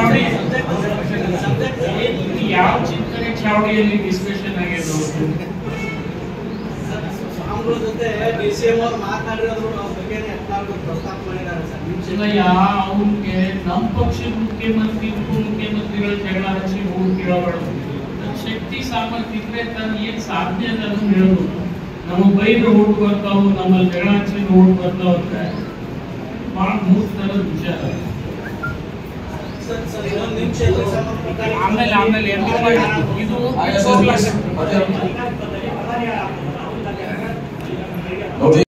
ಚಾವಡಿ ಇದು ಯಾವ ಚಿಂತನೆ ಚಾವಡಿಯಲ್ಲಿ ಡಿಸ್ಕಷನ್ ಆಗಿದೆ ಸ್ವಾಮಿಗಳ ಜೊತೆ ಡಿ ಸಿ ಎಂ ಅವ್ರು ಮಾತನಾಡಿರೋದ್ರ ಬಗ್ಗೆ ಯತ್ನಾಳ್ ಪ್ರಸ್ತಾಪ ಮಾಡಿದ್ದಾರೆ ಸರ್ ನಿಮ್ ಚಿನ್ನಯ್ಯ ಅವನಿಗೆ ನಮ್ಮ ಪಕ್ಷದ ಮುಖ್ಯಮಂತ್ರಿ ಉಪ ಮುಖ್ಯಮಂತ್ರಿಗಳ ಜಗಳ ಹಚ್ಚಿ ಹೋಗಿ ಕೇಳಬಾರ್ದು ನನ್ನ ಶಕ್ತಿ ಸಾಮರ್ಥ್ಯ ಇದ್ರೆ ತಾನು ಏನ್ ಸಾಧ್ಯ ಅಂತ ಅದನ್ನ ಹೇಳೋದು ನಮಗೆ ಬೈದು ಓಟ್ ಬರ್ತಾವು ನಮ್ಮಲ್ಲಿ ಜಗಳ ಹಚ್ಚಿ ಓಟ್ ಬರ್ತಾವ ಅಂದ್ರೆ ಬಹಳ ಮೂರ್ತರದ ವಿಚಾರ ಸರ್ ಸರ್ ಇನ್ನೊಂದು ನಿಮಿಷ ಎಲ್ರಿಗೂ ಸಂಬಂಧಪಟ್ಟ ಆಮೇಲೆ ಆಮೇಲೆ ಎಂಟು ಮಾಡಿ ಇದು ಆಯ್ತು ಸರ್, ಬಿಫೋರ್ ನೋಡಿ